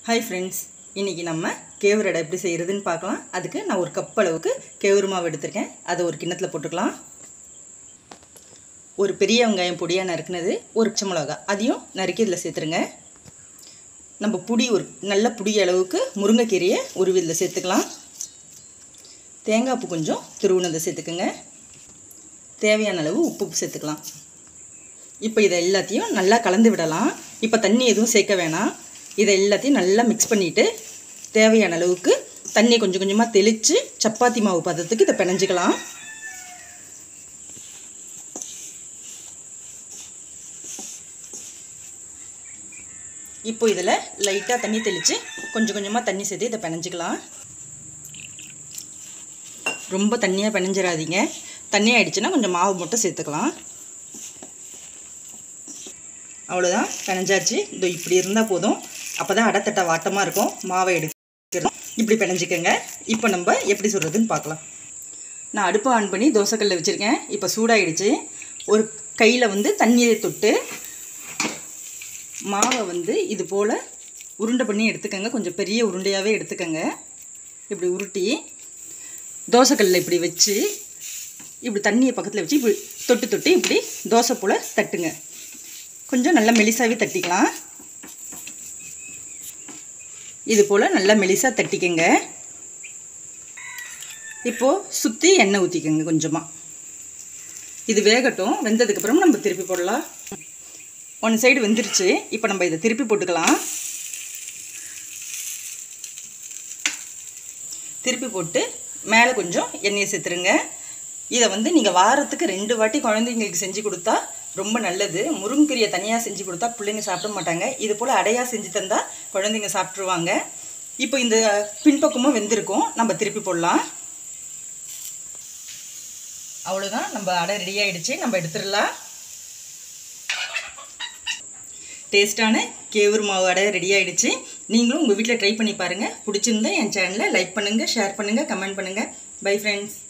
hi friends இன்றைக்கி நம்ம கேவுரு அடை எப்படி செய்கிறதுன்னு பார்க்கலாம் அதுக்கு நான் ஒரு கப் அளவுக்கு கேவுரு மாவு எடுத்திருக்கேன் அதை ஒரு கிண்ணத்தில் போட்டுக்கலாம் ஒரு பெரிய வெங்காயம் பொடியாக நறுக்குனது ஒரு பச்சை மிளகா அதையும் நறுக்கி இதில் சேர்த்துருங்க நம்ம புடி ஒரு நல்ல புடி அளவுக்கு முருங்கைக்கீரையை உருவி இதில் சேர்த்துக்கலாம் தேங்காய் பூ கொஞ்சம் துருவுனதை சேர்த்துக்குங்க தேவையான அளவு உப்பு சேர்த்துக்கலாம் இப்போ இதை எல்லாத்தையும் நல்லா கலந்து விடலாம் இப்போ தண்ணி எதுவும் சேர்க்க வேணாம் இதை எல்லாத்தையும் நல்லா மிக்ஸ் பண்ணிவிட்டு தேவையான அளவுக்கு தண்ணியை கொஞ்சம் கொஞ்சமாக தெளித்து சப்பாத்தி மாவு பதத்துக்கு இதை பிணைஞ்சிக்கலாம் இப்போ இதில் லைட்டாக தண்ணி தெளித்து கொஞ்சம் கொஞ்சமாக தண்ணி சேர்த்து இதை பிணைஞ்சிக்கலாம் ரொம்ப தண்ணியாக பிணைஞ்சிடாதீங்க தண்ணி ஆயிடுச்சுன்னா கொஞ்சம் மாவு மட்டும் சேர்த்துக்கலாம் அவ்வளோதான் பிணைஞ்சாச்சு இதோ இப்படி இருந்தால் போதும் அப்போ தான் அடத்தட்டை வாட்டமாக இருக்கும் மாவை எடுக்கிறது இப்படி பிணைஞ்சிக்கோங்க இப்போ நம்ம எப்படி சொல்கிறதுன்னு பார்க்கலாம் நான் அடுப்பை ஆன் பண்ணி தோசைக்கல்ல வச்சுருக்கேன் இப்போ சூடாயிடுச்சு ஒரு கையில் வந்து தண்ணியை தொட்டு மாவை வந்து இது போல் உருண்டை பண்ணி எடுத்துக்கோங்க கொஞ்சம் பெரிய உருண்டையாகவே எடுத்துக்கோங்க இப்படி உருட்டி தோசைக்கல்லில் இப்படி வச்சு இப்படி தண்ணியை பக்கத்தில் வச்சு இப்படி தொட்டு தொட்டு இப்படி தோசை போல் தட்டுங்க கொஞ்சம் நல்லா மெலிசாவே தட்டிக்கலாம் இது போல் நல்லா மெலிசாக தட்டிக்கங்க இப்போது சுற்றி எண்ணெய் ஊற்றிக்கங்க கொஞ்சமாக இது வேகட்டும் வெந்ததுக்கப்புறம் நம்ம திருப்பி போடலாம் ஒன் சைடு வெந்துருச்சு இப்போ நம்ம இதை திருப்பி போட்டுக்கலாம் திருப்பி போட்டு மேலே கொஞ்சம் எண்ணெயை சேர்த்துருங்க இதை வந்து நீங்கள் வாரத்துக்கு ரெண்டு வாட்டி குழந்தைங்களுக்கு செஞ்சு கொடுத்தா ரொம்ப நல்லது முருங்கீரையை தனியாக செஞ்சு கொடுத்தா பிள்ளைங்க சாப்பிட மாட்டாங்க இது போல் அடையாக செஞ்சு தந்தால் குழந்தைங்க சாப்பிட்ருவாங்க இப்போ இந்த பின்பக்கமும் வெந்திருக்கும் நம்ம திருப்பி போடலாம் அவ்வளோதான் நம்ம அடை ரெடி ஆகிடுச்சு நம்ம எடுத்துடலாம் டேஸ்ட்டான கேவுரு மாவு அடை ரெடி ஆகிடுச்சு நீங்களும் உங்கள் வீட்டில் ட்ரை பண்ணி பாருங்கள் பிடிச்சிருந்தா என் சேனலை லைக் பண்ணுங்கள் ஷேர் பண்ணுங்கள் கமெண்ட் பண்ணுங்கள் பை ஃப்ரெண்ட்ஸ்